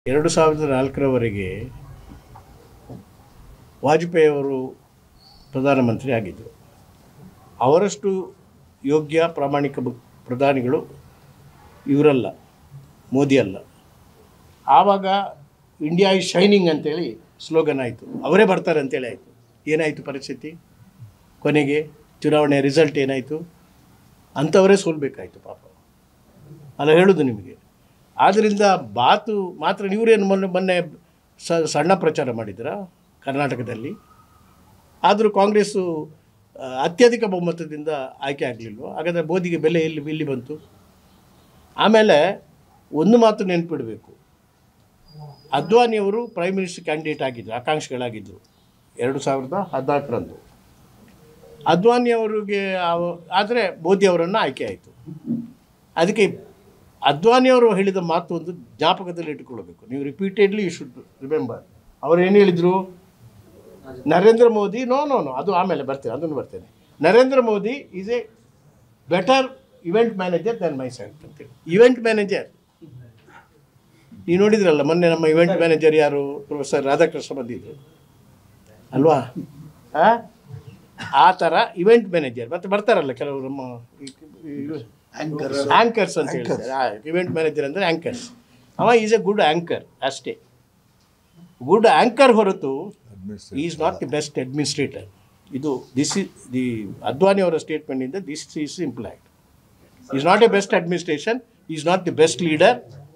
ಎರಡು ಸಾವಿರದ ನಾಲ್ಕರವರೆಗೆ ವಾಜಪೇಯಿ ಅವರು ಪ್ರಧಾನಮಂತ್ರಿ ಆಗಿದ್ದರು ಅವರಷ್ಟು ಯೋಗ್ಯ ಪ್ರಾಮಾಣಿಕ ಬ- ಪ್ರಧಾನಿಗಳು ಇವರಲ್ಲ ಮೋದಿ ಅಲ್ಲ ಆವಾಗ ಇಂಡಿಯಾ ಇಸ್ ಶೈನಿಂಗ್ ಅಂತೇಳಿ ಸ್ಲೋಗನ್ ಆಯಿತು ಅವರೇ ಬರ್ತಾರೆ ಅಂತೇಳಿ ಆಯಿತು ಏನಾಯಿತು ಪರಿಸ್ಥಿತಿ ಕೊನೆಗೆ ಚುನಾವಣೆ ರಿಸಲ್ಟ್ ಏನಾಯಿತು ಅಂಥವರೇ ಸೋಲ್ಬೇಕಾಯಿತು ಪಾಪ ಅಲ್ಲ ಹೇಳೋದು ನಿಮಗೆ ಆದ್ದರಿಂದ ಬಾತು ಮಾತ್ರ ಇವರೇನು ಮೊನ್ನೆ ಮೊನ್ನೆ ಸ ಸಣ್ಣ ಪ್ರಚಾರ ಮಾಡಿದ್ರ ಕರ್ನಾಟಕದಲ್ಲಿ ಆದರೂ ಕಾಂಗ್ರೆಸ್ಸು ಆ, ಅತ್ಯಧಿಕ ಬಹುಮತದಿಂದ ಆಯ್ಕೆ ಆಗಲಿಲ್ವ ಹಾಗಾದರೆ ಮೋದಿಗೆ ಬೆಲೆ ಎಲ್ಲಿ ಇಲ್ಲಿ ಬಂತು ಆಮೇಲೆ ಒಂದು ಮಾತು ನೆನ್ಪಿಡಬೇಕು ಅದ್ವಾನಿಯವರು ಪ್ರೈಮ್ ಮಿನಿಸ್ಟರ್ ಕ್ಯಾಂಡಿಡೇಟ್ ಆಗಿದ್ದರು ಆಕಾಂಕ್ಷಿಗಳಾಗಿದ್ದರು ಎರಡು ಸಾವಿರದ ಹದಿನಾಲ್ಕರಂದು ಅದ್ವಾನಿಯವರಿಗೆ ಆದರೆ ಮೋದಿ ಅವರನ್ನು ಆಯ್ಕೆ ಆಯಿತು ಅದಕ್ಕೆ ಅದ್ವಾನಿಯವರು ಹೇಳಿದ ಮಾತು ಒಂದು ಜ್ಞಾಪಕದಲ್ಲಿ ಇಟ್ಟುಕೊಳ್ಬೇಕು ನೀವು ರಿಪೀಟೆಡ್ಲಿ ಯು ಶುಡ್ ರಿಮೆಂಬರ್ ಅವ್ರು ಏನು ಹೇಳಿದರು Narendra Modi no no no ಅದು ಆಮೇಲೆ ಬರ್ತೇನೆ ಅದನ್ನು ಬರ್ತೇನೆ Narendra Modi is a better event manager than myself ಅಂತೇಳಿ ಇವೆಂಟ್ ಮ್ಯಾನೇಜರ್ ನೀವು ನೋಡಿದ್ರಲ್ಲ ಮೊನ್ನೆ ನಮ್ಮ ಇವೆಂಟ್ ಮ್ಯಾನೇಜರ್ ಯಾರು ಪ್ರೊಫೆಸರ್ ರಾಧಾಕೃಷ್ಣ ಬಂದಿದ್ರು ಅಲ್ವಾ ಆ? ಆ ಥರ ಇವೆಂಟ್ ಮ್ಯಾನೇಜರ್ ಮತ್ತೆ ಬರ್ತಾರಲ್ಲ ಕೆಲವರು ನಮ್ಮ ಆ್ಯಂಕರ್ಸ್ ಅಂತ ಹೇಳ್ತಾರೆ ಇವೆಂಟ್ ಮ್ಯಾನೇಜರ್ ಅಂದರೆ ಆ್ಯಂಕರ್ಸ್ ಅವ ಈಸ್ ಎ ಗುಡ್ ಆ್ಯಂಕರ್ ಅಷ್ಟೇ ಗುಡ್ ಆ್ಯಂಕರ್ ಹೊರತು is not the best administrator ಇದು ದಿಸ್ ಇಸ್ ದಿ ಅದ್ವಾನಿ ಅವರ ಸ್ಟೇಟ್ಮೆಂಟಿಂದ this is implied is not a best administration is not the best leader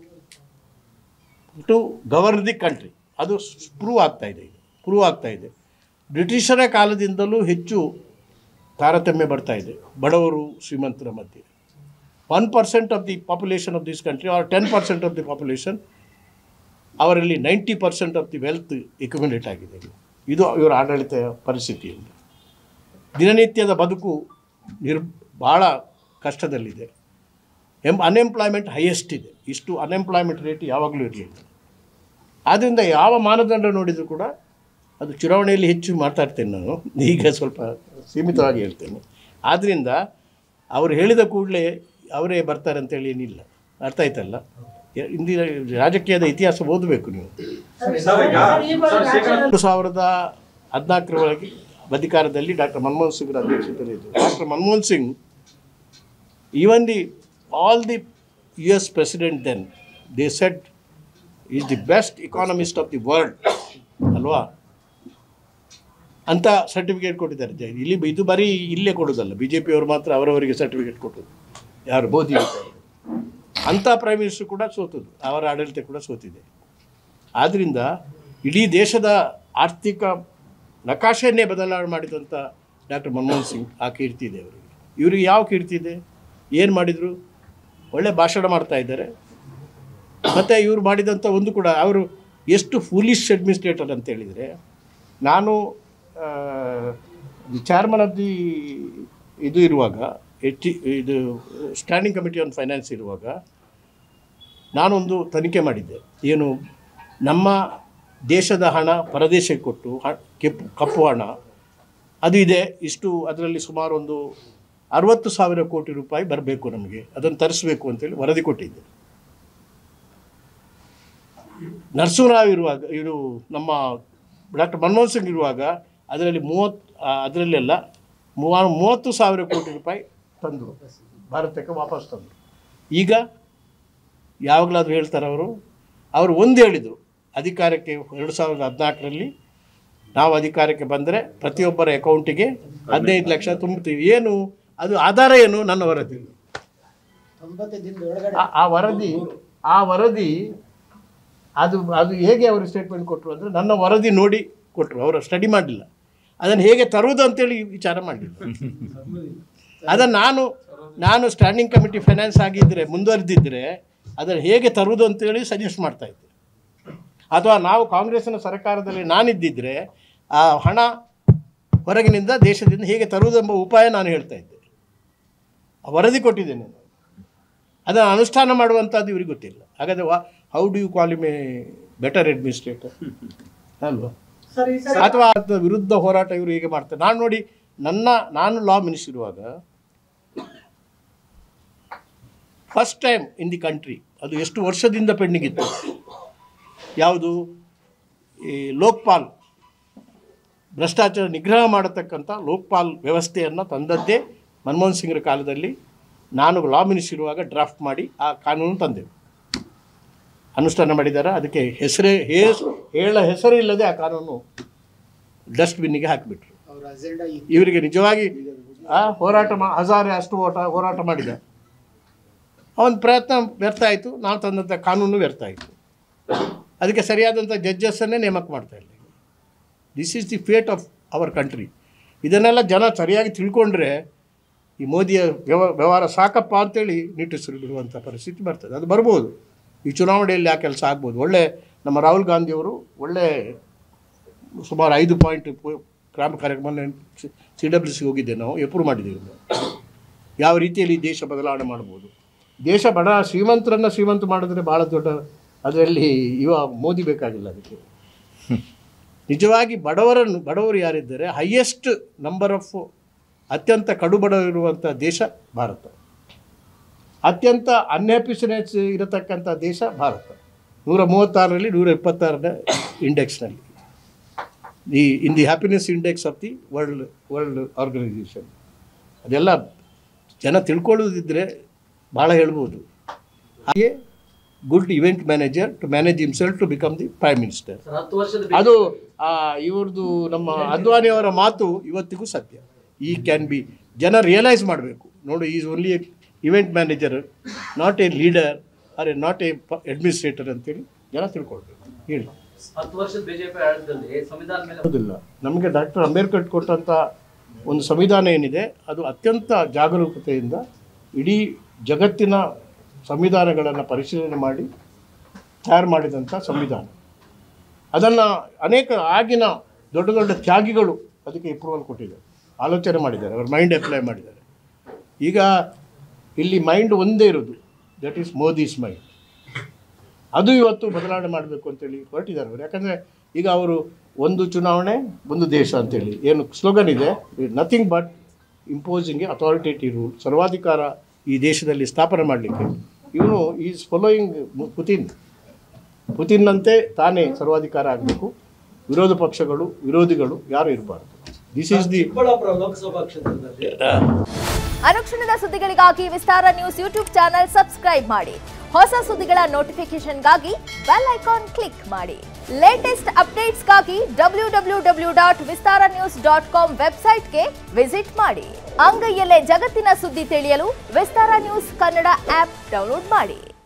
to govern the country ಅದು prove ಆಗ್ತಾ ಇದೆ ಈಗ prove ಆಗ್ತಾ ಇದೆ ಬ್ರಿಟಿಷರ ಕಾಲದಿಂದಲೂ ಹೆಚ್ಚು ತಾರತಮ್ಯ ಬರ್ತಾ ಇದೆ ಬಡವರು ಶ್ರೀಮಂತರ ಮಧ್ಯೆ one percent of the population of this country are ten percent of the population ಅವರಲ್ಲಿ ninety percent of the wealth accumulate ಆಗಿದೆ ಇದು ಇವರ ಆಡಳಿತ ಪರಿಸ್ಥಿತಿಯಿಂದ ದಿನನಿತ್ಯದ ಬದುಕು ನಿರ್ ಭಾಳ ಕಷ್ಟದಲ್ಲಿದೆ ಎಂ ಅನ್ಎಂಪ್ಲಾಯ್ಮೆಂಟ್ ಹೈಯೆಸ್ಟ್ ಇದೆ ಇಷ್ಟು ಅನ್ಎಂಪ್ಲಾಯ್ಮೆಂಟ್ ರೇಟ್ ಯಾವಾಗಲೂ ಇರಲಿಲ್ಲ ಆದ್ದರಿಂದ ಯಾವ ಮಾನದಂಡ ನೋಡಿದರೂ ಕೂಡ ಅದು ಚುನಾವಣೆಯಲ್ಲಿ ಹೆಚ್ಚು ಮಾತಾಡ್ತೇನೆ ನಾನು ಈಗ ಸ್ವಲ್ಪ ಸೀಮಿತವಾಗಿ ಹೇಳ್ತೇನೆ ಆದ್ದರಿಂದ ಅವರು ಹೇಳಿದ ಕೂಡಲೇ ಅವರೇ ಬರ್ತಾರೆ ಅಂತೇಳಿ ಏನಿಲ್ಲ ಅರ್ಥ ಆಯ್ತಲ್ಲ ಯ- ಇಂದಿನ ರಾಜಕೀಯದ ಇತಿಹಾಸ ಓದಬೇಕು ನೀವು ಎರಡು ಸಾವಿರದ ಹದಿನಾಲ್ಕರೊಳಗೆ ಅಧಿಕಾರದಲ್ಲಿ ಡಾಕ್ಟರ್ ಮನಮೋಹನ್ ಸಿಂಗ್ರ ಅಧ್ಯಕ್ಷತೆಯಲ್ಲಿ ಇದ್ದರು doctor Manmohan Singh even the all the U S president then they set is the best economist of the world ಅಲ್ವಾ ಅಂತ ಸರ್ಟಿಫಿಕೇಟ್ ಕೊಟ್ಟಿದ್ದಾರೆ ಜೈ ಇಲ್ಲಿ ಇದು ಬರೀ ಇಲ್ಲೇ ಕೊಡೋದಲ್ಲ ಬಿ ಜೆ ಪಿಯವರು ಮಾತ್ರ ಅವರವರಿಗೆ ಸರ್ಟಿಫಿಕೇಟ್ ಕೊಟ್ಟದ್ದು ಯಾರು ಮೋದಿ ಅಂಥ ಪ್ರೈಮ್ ಮಿನಿಸ್ಟರ್ ಕೂಡ ಸೋತದ್ದು ಅವರ ಆಡಳಿತ ಕೂಡ ಸೋತಿದೆ ಆದ್ದರಿಂದ ಇಡೀ ದೇಶದ ಆರ್ಥಿಕ ನಕಾಶೆಯನ್ನೇ ಬದಲಾವಣೆ ಮಾಡಿದಂಥ ಡಾಕ್ಟರ್ ಮನಮೋಹನ್ ಸಿಂಗ್ ಆ ಕೀರ್ತಿ ಇದೆ ಅವರಿಗೆ ಇವರಿಗೆ ಯಾವ ಕೀರ್ತಿ ಇದೆ ಏನು ಮಾಡಿದರು ಒಳ್ಳೆ ಭಾಷಣ ಮಾಡ್ತಾ ಇದ್ದಾರೆ ಮತ್ತು ಇವರು ಮಾಡಿದಂಥ ಒಂದು ಕೂಡ ಅವರು ಎಷ್ಟು ಫೂಲಿಶ್ ಅಡ್ಮಿನಿಸ್ಟ್ರೇಟರ್ ಅಂತ ಹೇಳಿದರೆ ನಾನು ದಿ ಚೇರ್ಮನ್ ಆಫ್ ದಿ ಇದು ಇರುವಾಗ ಎಚ್ ಇದು ಸ್ಟ್ಯಾಂಡಿಂಗ್ ಕಮಿಟಿ ಆನ್ ಫೈನಾನ್ಸ್ ಇರುವಾಗ ನಾನೊಂದು ತನಿಖೆ ಮಾಡಿದ್ದೆ ಏನು ನಮ್ಮ ದೇಶದ ಹಣ ಪರದೇಶಕ್ಕೆ ಕೊಟ್ಟು ಹ- ಕೆಂಪು ಕಪ್ಪು ಹಣ ಅದು ಇದೆ ಇಷ್ಟು ಅದರಲ್ಲಿ ಸುಮಾರು ಒಂದು ಅರವತ್ತು ಸಾವಿರ ಕೋಟಿ ರೂಪಾಯಿ ಬರಬೇಕು ನಮಗೆ ಅದನ್ನು ತರಿಸಬೇಕು ಅಂತೇಳಿ ವರದಿ ಕೊಟ್ಟಿದ್ದೆ ನರಸಿಂಹರಾವ್ ಇರುವಾಗ ಇವರು ನಮ್ಮ ಡಾಕ್ಟರ್ ಮನಮೋಹನ್ ಸಿಂಗ್ ಇರುವಾಗ ಅದರಲ್ಲಿ ಮೂವತ್ತು ಅದರಲ್ಲೆಲ್ಲ ಮೂವ ಮೂವತ್ತು ಸಾವಿರ ಕೋಟಿ ರೂಪಾಯಿ ತಂದರು ಭಾರತಕ್ಕೆ ವಾಪಸ್ ತಂದರು ಈಗ ಯಾವಾಗಲಾದರೂ ಹೇಳ್ತಾರೆ ಅವರು ಅವರು ಒಂದು ಹೇಳಿದರು ಅಧಿಕಾರಕ್ಕೆ ಎರಡು ಸಾವಿರದ ಹದಿನಾಲ್ಕರಲ್ಲಿ ನಾವು ಅಧಿಕಾರಕ್ಕೆ ಬಂದರೆ ಪ್ರತಿಯೊಬ್ಬರ ಅಕೌಂಟಿಗೆ ಹದಿನೈದು ಲಕ್ಷ ತುಂಬುತ್ತೀವಿ ಏನು ಅದು ಆಧಾರ ಏನು ನನ್ನ ವರದಿ ಆ- ಆ ವರದಿ ಆ ವರದಿ ಅದು ಅದು ಹೇಗೆ ಅವರು ಸ್ಟೇಟ್ಮೆಂಟ್ ಕೊಟ್ಟರು ಅಂದರೆ ನನ್ನ ವರದಿ ನೋಡಿ ಕೊಟ್ಟರು ಅವರು ಸ್ಟಡಿ ಮಾಡಲಿಲ್ಲ ಅದನ್ನು ಹೇಗೆ ತರುವುದು ಅಂತೇಳಿ ವಿಚಾರ ಮಾಡಲಿಲ್ಲ ಅದನ್ನು ನಾನು ನಾನು ಸ್ಟ್ಯಾಂಡಿಂಗ್ ಕಮಿಟಿ ಫೈನಾನ್ಸ್ ಆಗಿದ್ದರೆ ಮುಂದುವರೆದಿದ್ದರೆ ಅದನ್ನು ಹೇಗೆ ತರುವುದು ಅಂತೇಳಿ ಸಜೆಸ್ಟ್ ಮಾಡ್ತಾ ಇದ್ದೆ ಅಥವಾ ನಾವು ಕಾಂಗ್ರೆಸ್ಸಿನ ಸರ್ಕಾರದಲ್ಲಿ ನಾನಿದ್ದಿದ್ದರೆ ಆ ಹಣ ಹೊರಗಿನಿಂದ ದೇಶದಿಂದ ಹೇಗೆ ತರುವುದೆಂಬ ಉಪಾಯ ನಾನು ಹೇಳ್ತಾ ಇದ್ದೆ ಆ ವರದಿ ಕೊಟ್ಟಿದ್ದೇನೆ ನಾನು ಅದನ್ನು ಅನುಷ್ಠಾನ ಮಾಡುವಂಥದ್ದು ಇವ್ರಿಗೆ ಗೊತ್ತಿಲ್ಲ ಹಾಗಾದರೆ ವಾ how do you call him a better administrator ಅಲ್ವಾ ಅಥವಾ ಅದ್ರ ವಿರುದ್ಧ ಹೋರಾಟ ಇವರು ಹೀಗೆ ಮಾಡ್ತಾರೆ ನಾನು ನೋಡಿ ನನ್ನ ನಾನು ಲಾ ಮಿನಿಸ್ಟರ್ ಇರುವಾಗ first time in the country ಅದು ಎಷ್ಟು ವರ್ಷದಿಂದ ಪೆಂಡಿಂಗ್ ಇತ್ತು ಯಾವುದು ಈ ಲೋಕ್ಪಾಲ್ ಭ್ರಷ್ಟಾಚಾರ ನಿಗ್ರಹ ಮಾಡತಕ್ಕಂಥ ಲೋಕ್ಪಾಲ್ ವ್ಯವಸ್ಥೆಯನ್ನು ತಂದದ್ದೇ ಮನಮೋಹನ್ ಸಿಂಗ್ರ ಕಾಲದಲ್ಲಿ ನಾನು ಲಾ ಮಿನಿಸ್ಟರ್ ಇರುವಾಗ ಡ್ರಾಫ್ಟ್ ಮಾಡಿ ಆ ಕಾನೂನು ತಂದೆವು ಅನುಷ್ಠಾನ ಮಾಡಿದ್ದಾರೆ ಅದಕ್ಕೆ ಹೆಸರೇ ಹೇಸ್ ಹೇಳ ಹೆಸರಿಲ್ಲದೆ ಆ ಕಾನೂನು ಡಸ್ಟ್ಬಿನ್ನಿಗೆ ಹಾಕಿಬಿಟ್ರು ಅವರ ಅಜೆಂಡಾ ಇತ್ತು ಇವರಿಗೆ ನಿಜವಾಗಿ ಆ ಹೋರಾಟ ಮಾ ಹಜಾರೆ ಅಷ್ಟು ಓಟ ಹೋರಾಟ ಮಾಡಿದ ಅವನ ಪ್ರಯತ್ನ ವ್ಯರ್ಥ ಆಯಿತು ನಾವು ತಂದಂಥ ಕಾನೂನು ವ್ಯರ್ಥ ಆಯಿತು ಅದಕ್ಕೆ ಸರಿಯಾದಂಥ ಜಡ್ಜಸ್ಸನ್ನೇ ನೇಮಕ ಮಾಡ್ತಾ ಇಲ್ಲ this is the fate of our country ಇದನ್ನೆಲ್ಲ ಜನ ಸರಿಯಾಗಿ ತಿಳ್ಕೊಂಡ್ರೆ ಈ ಮೋದಿಯ ವ್ಯವ ವ್ಯವಹಾರ ಸಾಕಪ್ಪ ಅಂತೇಳಿ ನಿಟ್ಟುಸಿರು ಬಿಡುವಂಥ ಪರಿಸ್ಥಿತಿ ಬರ್ತದೆ ಅದು ಬರ್ಬೋದು ಈ ಚುನಾವಣೆಯಲ್ಲಿ ಆ ಕೆಲಸ ಆಗ್ಬೋದು ಒಳ್ಳೆ ನಮ್ಮ ರಾಹುಲ್ ಗಾಂಧಿಯವರು ಒಳ್ಳೆ ಸುಮಾರು ಐದು ಪಾಯಿಂಟ್ ಗ್ರಾಮ ಕಾರ್ಯಕ್ರಮ ಸಿ ಡಬ್ಲ್ಯೂ ಸಿ ಹೋಗಿದ್ದೆ ನಾವು ಎಪ್ರೂವ್ ಮಾಡಿದ್ದೀವಿ ನಾವು ಯಾವ ರೀತಿಯಲ್ಲಿ ದೇಶ ಬದಲಾವಣೆ ಮಾಡ್ಬೋದು ದೇಶ ಬಡ ಶ್ರೀಮಂತರನ್ನು ಶ್ರೀಮಂತ ಮಾಡಿದ್ರೆ ಭಾಳ ದೊಡ್ಡ ಅದರಲ್ಲಿ ಇವ ಮೋದಿ ಬೇಕಾಗಿಲ್ಲ ಅದಕ್ಕೆ ನಿಜವಾಗಿ ಬಡವರನ್ನು ಬಡವರು ಯಾರಿದ್ದಾರೆ ಹೈಯೆಸ್ಟ್ ನಂಬರ್ ಆಫ್ ಅತ್ಯಂತ ಕಡು ಬಡವರಿರುವಂಥ ದೇಶ ಭಾರತ ಅತ್ಯಂತ ಅನ್ಹ್ಯಾಪಿನೆಸ್ ಇರತಕ್ಕಂಥ ದೇಶ ಭಾರತ ನೂರ ಮೂವತ್ತಾರರಲ್ಲಿ ನೂರ ಇಪ್ಪತ್ತಾರನೇ ಇಂಡೆಕ್ಸ್ನಲ್ಲಿ the in the happiness index of the world world organisation ಅದೆಲ್ಲ ಜನ ತಿಳ್ಕೊಳ್ಳೋದಿದ್ದರೆ ಭಾಳ ಹೇಳ್ಬೋದು ಹಾಗೆ good event manager to manage himself to become the prime minister sir, ಹತ್ತು ವರ್ಷದ ಅದು ಆ, ಇವ್ರದ್ದು ನಮ್ಮ ಅದ್ವಾನಿ ಅವರ ಮಾತು ಇವತ್ತಿಗೂ ಸತ್ಯ ಈ ಕ್ಯಾನ್ ಬಿ ಜನ ರಿಯಲೈಸ್ ಮಾಡಬೇಕು ನೋಡು is only a event manager not a leader or a not a administrator ಅಂತೇಳಿ ಜನ ತಿಳ್ಕೊಳ್ಬೇಕು ಹೇಳಿ ಹತ್ತು ವರ್ಷದ ಬಿಜೆಪಿ ಆಡಳಿತದಲ್ಲಿ ಸಂವಿಧಾನ ಮೇಲೆ ಹೌದಿಲ್ಲ ನಮಗೆ ಡಾಕ್ಟರ್ ಅಂಬೇಡ್ಕರ್ ಕೊಟ್ಟಂಥ ಒಂದು ಸಂವಿಧಾನ ಏನಿದೆ ಅದು ಅತ್ಯಂತ ಜಾಗರೂಕತೆಯಿಂದ ಇಡೀ ಜಗತ್ತಿನ ಸಂವಿಧಾನಗಳನ್ನು ಪರಿಶೀಲನೆ ಮಾಡಿ ತಯಾರು ಮಾಡಿದಂಥ ಸಂವಿಧಾನ ಅದನ್ನು ಅನೇಕ ಆಗಿನ ದೊಡ್ಡ ದೊಡ್ಡ ತ್ಯಾಗಿಗಳು ಅದಕ್ಕೆ ಅಪ್ರೂವಲ್ ಕೊಟ್ಟಿದ್ದಾರೆ ಆಲೋಚನೆ ಮಾಡಿದ್ದಾರೆ ಅವ್ರ ಮೈಂಡ್ ಅಪ್ಲೈ ಮಾಡಿದ್ದಾರೆ ಈಗ ಇಲ್ಲಿ ಮೈಂಡ್ ಒಂದೇ ಇರೋದು ದಟ್ ಈಸ್ ಮೋದಿಸ್ ಮೈಂಡ್ ಅದು ಇವತ್ತು ಬದಲಾವಣೆ ಮಾಡಬೇಕು ಅಂತೇಳಿ ಹೊರಟಿದ್ದಾರೆ ಅವರು ಯಾಕಂದರೆ ಈಗ ಅವರು ಒಂದು ಚುನಾವಣೆ ಒಂದು ದೇಶ ಅಂತೇಳಿ ಏನು ಸ್ಲೋಗನ್ ಇದೆ nothing but imposing a authoritative rule ಸರ್ವಾಧಿಕಾರ ಈ ದೇಶದಲ್ಲಿ ಸ್ಥಾಪನೆ ಮಾಡಲಿಕ್ಕೆ ಇವನು ಈಸ್ ಫಾಲೋಯಿಂಗ್ ಪುತಿನ್ ಪುತಿನ್ನಂತೆ ತಾನೇ ಸರ್ವಾಧಿಕಾರ ಆಗಬೇಕು ವಿರೋಧ ಪಕ್ಷಗಳು ವಿರೋಧಿಗಳು ಯಾರು ಇರಬಾರ್ದು this is the Chikkaballapur Lok Sabha ಕ್ಷೇತ್ರದಲ್ಲಿ ಅನುಕ್ಷಣದ ಸುದ್ದಿಗಳಿಗಾಗಿ Vistara news YouTube channel subscribe ಮಾಡಿ ಹೊಸ ಸುದ್ದಿಗಳ ನೋಟಿಫಿಕೇಶನ್ಗಾಗಿ ಬೆಲ್ ಐಕಾನ್ ಕ್ಲಿಕ್ ಮಾಡಿ ಲೇಟೆಸ್ಟ್ ಅಪ್ಡೇಟ್ಸ್ಗಾಗಿ W W W dot Vistara news dot com ವೆಬ್ಸೈಟ್ಗೆ ವಿಸಿಟ್ ಮಾಡಿ ಅಂಗೈಯಲ್ಲೇ ಜಗತ್ತಿನ ಸುದ್ದಿ ತಿಳಿಯಲು Vistara news Kannada app download ಮಾಡಿ